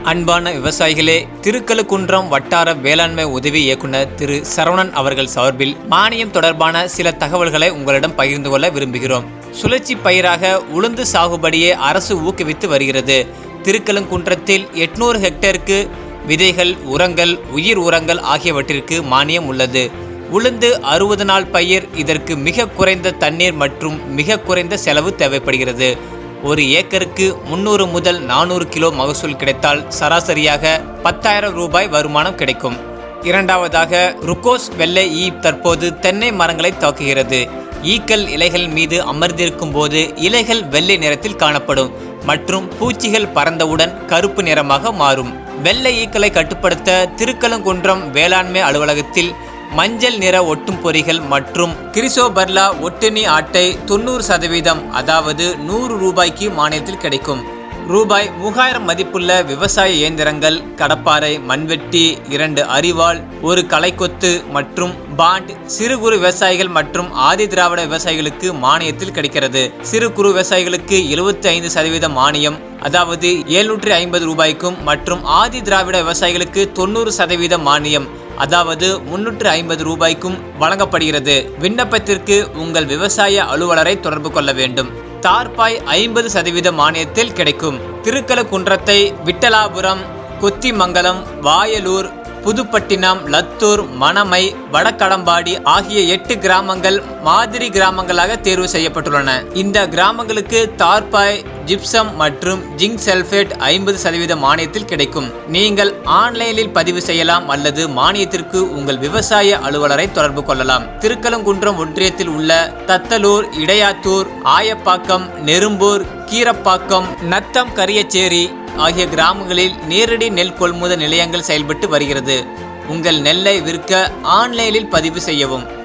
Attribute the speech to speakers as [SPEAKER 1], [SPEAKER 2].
[SPEAKER 1] அன்பான விவசாயிகளே திருக்கழுக்குன்றம் வட்டார வேளாண்மை உதவி இயக்குனர் திரு சரவணன் அவர்கள் சார்பில் மானியம் தொடர்பான சில தகவல்களை உங்களிடம் பகிர்ந்து கொள்ள விரும்புகிறோம் சுழற்சி பயிராக உளுந்து சாகுபடியை அரசு ஊக்குவித்து வருகிறது திருக்கழுக்குன்றத்தில் எட்நூறு ஹெக்டேருக்கு விதைகள் உரங்கள் உயிர் உரங்கள் ஆகியவற்றிற்கு மானியம் உள்ளது உளுந்து அறுபது நாள் பயிர் இதற்கு மிக குறைந்த தண்ணீர் மற்றும் மிக குறைந்த செலவு தேவைப்படுகிறது ஒரு ஏக்கருக்கு முந்நூறு முதல் நானூறு கிலோ மகசூல் கிடைத்தால் சராசரியாக பத்தாயிரம் ரூபாய் வருமானம் கிடைக்கும் இரண்டாவதாக ருக்கோஸ் வெள்ளை ஈ தற்போது தென்னை மரங்களை தாக்குகிறது ஈக்கள் இலைகள் மீது அமர்ந்திருக்கும் போது இலைகள் வெள்ளை நிறத்தில் காணப்படும் மற்றும் பூச்சிகள் பறந்தவுடன் கருப்பு நிறமாக மாறும் வெள்ளை ஈக்களை கட்டுப்படுத்த திருக்கலங்குன்றம் வேளாண்மை அலுவலகத்தில் மஞ்சள் நிற ஒட்டும் பொறிகள் மற்றும் கிரிசோபர்லா ஒட்டுணி ஆட்டை தொண்ணூறு சதவீதம் அதாவது நூறு ரூபாய்க்கு மானியத்தில் கிடைக்கும் ரூபாய் மூவாயிரம் மதிப்புள்ள விவசாய இயந்திரங்கள் கடப்பாரை மண்வெட்டி இரண்டு அரிவாள் ஒரு களைக்கொத்து மற்றும் பாண்ட் சிறு குறு விவசாயிகள் மற்றும் ஆதி திராவிட விவசாயிகளுக்கு மானியத்தில் கிடைக்கிறது சிறு குறு விவசாயிகளுக்கு எழுபத்தி ஐந்து சதவீத மானியம் அதாவது எழுநூற்றி ஐம்பது ரூபாய்க்கும் மற்றும் ஆதி திராவிட விவசாயிகளுக்கு தொண்ணூறு சதவீத மானியம் அதாவது முன்னூற்று ஐம்பது ரூபாய்க்கும் வழங்கப்படுகிறது விண்ணப்பத்திற்கு உங்கள் விவசாய அலுவலரை தொடர்பு கொள்ள வேண்டும் தார்பாய் ஐம்பது சதவீத மானியத்தில் கிடைக்கும் திருக்கலக்குன்றத்தை விட்டலாபுரம் கொத்திமங்கலம் வாயலூர் புதுப்பட்டினம் லத்தூர் மணமை வடக்கடம்பாடி ஆகிய எட்டு கிராமங்கள் மாதிரி கிராமங்களாக தேர்வு செய்யப்பட்டுள்ளன இந்த கிராமங்களுக்கு தார்பாய் ஜிப்சம் மற்றும் ஜிங்க் சல்ஃபேட் ஐம்பது சதவீத மானியத்தில் கிடைக்கும் நீங்கள் ஆன்லைனில் பதிவு செய்யலாம் அல்லது மானியத்திற்கு உங்கள் விவசாய அலுவலரை தொடர்பு கொள்ளலாம் திருக்கலங்குன்றம் ஒன்றியத்தில் உள்ள தத்தலூர் இடையாத்தூர் ஆயப்பாக்கம் நெரும்பூர் கீரப்பாக்கம் நத்தம் கரியச்சேரி ஆகிய கிராமங்களில் நேரடி நெல் கொள்முதல் நிலையங்கள் செயல்பட்டு வருகிறது உங்கள் நெல்லை விற்க ஆன்லைனில் பதிவு செய்யவும்